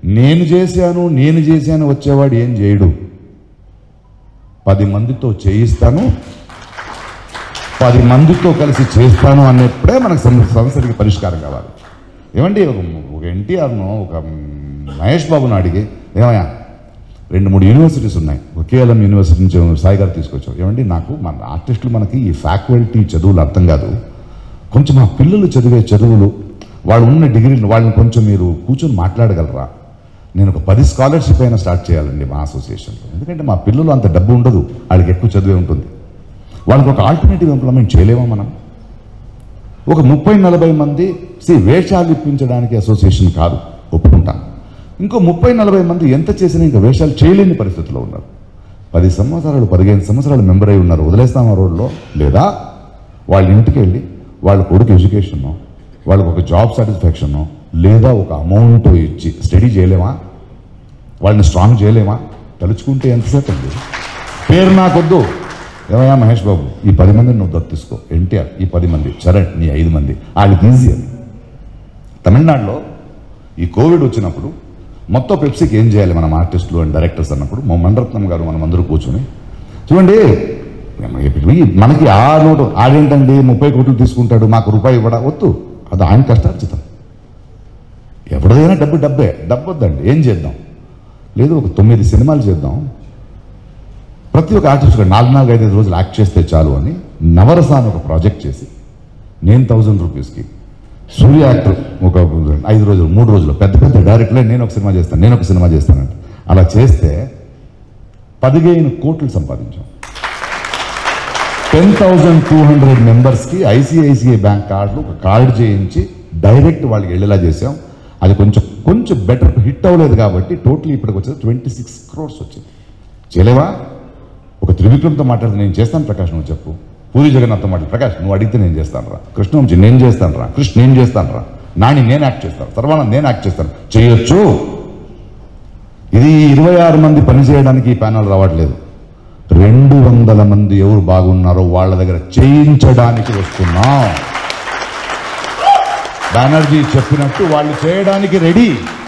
నేను చేశాను నేను చేశాను వచ్చేవాడు ఏం చేయడు పది మందితో చేయిస్తాను పది మందితో కలిసి చేస్తాను అన్నప్పుడే మనకు సమ- సమస్యలకి పరిష్కారం కావాలి ఏమండి ఒక ఒక ఎన్టీఆర్ను ఒక మహేష్ బాబును అడిగి ఏమయ్యా రెండు మూడు యూనివర్సిటీస్ ఉన్నాయి ఒక కేఎల్ఎం యూనివర్సిటీ నుంచి సాయి గారు తీసుకొచ్చారు ఏమండి నాకు మన ఆర్టిస్టులు మనకి ఈ ఫ్యాకల్టీ చదువులు అర్థం కాదు కొంచెం మా పిల్లలు చదివే చదువులు వాళ్ళు ఉన్న డిగ్రీలు వాళ్ళని కొంచెం మీరు కూర్చొని మాట్లాడగలరా నేను ఒక పది స్కాలర్షిప్ అయినా స్టార్ట్ చేయాలండి మా అసోసియేషన్లో ఎందుకంటే మా పిల్లలు అంత డబ్బు ఉండదు వాళ్ళకి ఎక్కువ చదివే ఉంటుంది వాళ్ళకి ఒక ఆల్టర్నేటివ్ ఇంప్లిమెంట్ చేయలేమా మనం ఒక ముప్పై నలభై మంది సి వేషాలు ఇప్పించడానికి అసోసియేషన్ కాదు ఒప్పుకుంటాను ఇంకో ముప్పై నలభై మంది ఎంత చేసినా ఇంకా వేషాలు చేయలేని పరిస్థితిలో ఉన్నారు పది సంవత్సరాలు పదిహేను సంవత్సరాలు మెంబర్ అయి ఉన్నారు వదిలేస్తాం ఆ రోడ్లో లేదా వాళ్ళ ఇంటికి వెళ్ళి వాళ్ళ కొడుకు ఎడ్యుకేషన్ వాళ్ళకి ఒక జాబ్ సాటిస్ఫాక్షన్ లేదా ఒక అమౌంట్ ఇచ్చి స్టడీ చేయలేమా వాళ్ళని స్ట్రాంగ్ చేయలేమా తలుచుకుంటే ఎంతసేపు అండి పేరు నాకొద్దు ఏమయ్యా మహేష్ బాబు ఈ పది మందిని నువ్వు దత్తు తీసుకో ఎన్టీఆర్ ఈ పది మంది చరణ్ నీ ఐదు మంది వాళ్ళకి ఈజీ అని తమిళనాడులో ఈ కోవిడ్ వచ్చినప్పుడు మొత్తం పెప్సీకి ఏం చేయాలి మనం ఆర్టిస్టులు అండ్ డైరెక్టర్స్ అన్నప్పుడు మా మణరత్నం గారు మనం అందరూ కూర్చొని చూడండి ఈ- మనకి ఆ నోటు ఆడేంటండి ముప్పై కోట్లు తీసుకుంటాడు మాకు రూపాయి ఇవ్వడా వద్దు అది ఆయన కష్టార్జితం ఎవరిదైనా డబ్బు డబ్బే డబ్బు వద్దండి ఏం చేద్దాం లేదు ఒక తొమ్మిది సినిమాలు చేద్దాం ప్రతి ఒక్క ఆర్టిస్ట్ కూడా నాలుగు నాలుగు ఐదు రోజులు యాక్ట్ చేస్తే చాలు అని నవరస అని ఒక ప్రాజెక్ట్ చేసి నేను థౌజండ్ రూపీస్కి సూర్య యాక్టర్ ఒక ఐదు రోజులు మూడు రోజులు పెద్ద పెద్ద డైరెక్టర్లే నేను ఒక సినిమా చేస్తాను నేను ఒక సినిమా చేస్తానంటే అలా చేస్తే పదిహేను కోట్లు సంపాదించాం టెన్ థౌజండ్ టూ హండ్రెడ్ మెంబర్స్కి ఐసిఐసిఐ బ్యాంక్ కార్డులు ఒక కార్డు చేయించి డైరెక్ట్ వాళ్ళకి వెళ్ళేలా చేసాం అది కొంచెం కొంచెం బెటర్ హిట్ అవ్వలేదు కాబట్టి టోటల్ ఇప్పటికి వచ్చేది ట్వంటీ సిక్స్ క్రోర్స్ వచ్చింది చేయలేవా ఒక త్రివిక్రమ్తో మాట్లాడితే నేను చేస్తాను ప్రకాష్ నువ్వు చెప్పు పూరి జగన్నాథ్తో మాట్లాడు ప్రకాష్ నువ్వు అడిగితే నేను చేస్తాను రా కృష్ణవంశీ నేను చేస్తాను రా కృష్ణ నేను చేస్తాను రా నాని నేను యాక్ట్ చేస్తాను సర్వానంద్ నేను యాక్ట్ చేస్తాను చేయొచ్చు ఇది ఇరవై ఆరు మంది పని చేయడానికి ఈ ప్యానల్ రావట్లేదు రెండు వందల మంది ఎవరు బాగున్నారో వాళ్ళ దగ్గర చేయించడానికి వస్తున్నాం బెనర్జీ చెప్పినట్టు వాళ్ళు చేయడానికి రెడీ